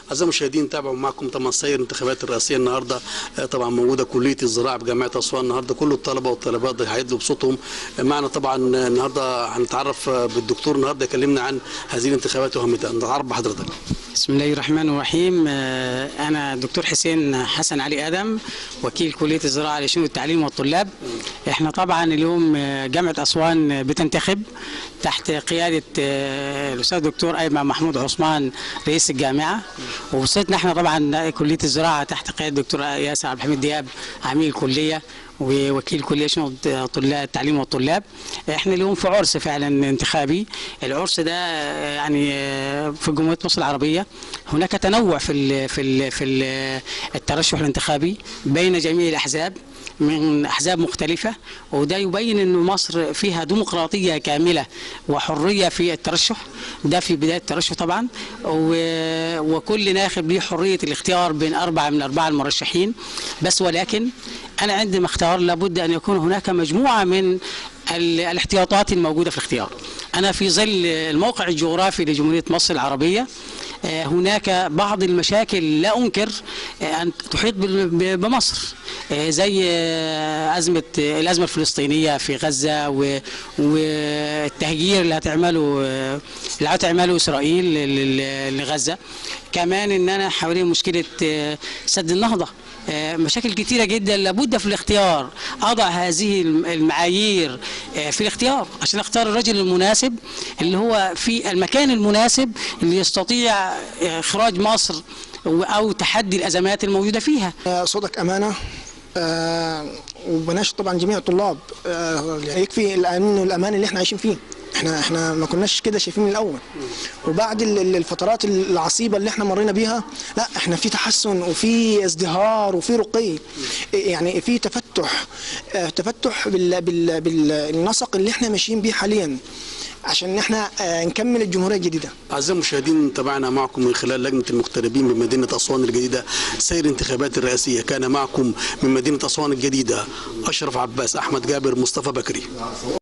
أعزائي المشاهدين تابعوا معكم طبعا سير الانتخابات الرئاسية النهارده آه، طبعا موجودة كلية الزراعة بجامعة أسوان النهارده كل الطلبة والطالبات هيدلوا بصوتهم آه، معنا طبعا آه، النهارده هنتعرف آه، بالدكتور النهارده يكلمنا عن هذه الانتخابات وأهميتها نتعرف بحضرتك بسم الله الرحمن الرحيم آه، أنا دكتور حسين حسن علي آدم وكيل كلية الزراعة لشؤون التعليم والطلاب إحنا طبعا اليوم آه، جامعة أسوان آه، بتنتخب تحت قيادة آه، الأستاذ الدكتور أيمن محمود عثمان رئيس الجامعة وبصيتنا إحنا طبعا كلية الزراعة تحت قيادة الدكتور ياسر عبد الحميد دياب عميد الكلية ووكيل كليه شؤون طلاب التعليم والطلاب احنا اليوم في عرس فعلا انتخابي العرس ده آه، يعني آه، في جمهوريه مصر العربيه هناك تنوع في ال في ال في ال الترشح الانتخابي بين جميع الاحزاب من احزاب مختلفه وده يبين ان مصر فيها ديمقراطيه كامله وحريه في الترشح ده في بدايه الترشح طبعا و- وكل ناخب ليه حريه الاختيار بين اربعه من الاربعه المرشحين بس ولكن انا عندما اختار لابد ان يكون هناك مجموعه من ال- الاحتياطات الموجوده في الاختيار انا في ظل الموقع الجغرافي لجمهوريه مصر العربيه آه، هناك بعض المشاكل لا انكر آه، ان تحيط بال- ب- بمصر آه، زي آه، ازمه آه، الازمه الفلسطينيه في غزه و- والتهجير اللي هتعمله آه، اللي هتعمله اسرائيل ل- ل- لغزه كمان ان انا حوالين مشكله آه، سد النهضه آه، مشاكل كتيرة جدا لابد في الاختيار أضع هذه الم- المعايير آه، في الاختيار عشان أختار الرجل المناسب اللي هو في المكان المناسب اللي يستطيع آه، إخراج مصر و- أو تحدي الأزمات الموجودة فيها آه، صوتك أمانة آه، وبناشد طبعا جميع الطلاب آه، يكفي الأمن والأمان اللي احنا عايشين فيه احنا احنا ما كناش كده شايفين من الاول وبعد ال- ال- الفترات العصيبه اللي احنا مرينا بيها لا احنا في تحسن وفي ازدهار وفي رقي يعني في تفتح آه، تفتح بال بال بالنسق اللي احنا ماشيين بيه حاليا عشان احنا آه، نكمل الجمهوريه الجديده أعزائي المشاهدين تابعنا معكم من خلال لجنة المغتربين بمدينة أسوان الجديدة سير الانتخابات الرئاسية كان معكم من مدينة أسوان الجديدة أشرف عباس أحمد جابر مصطفى بكري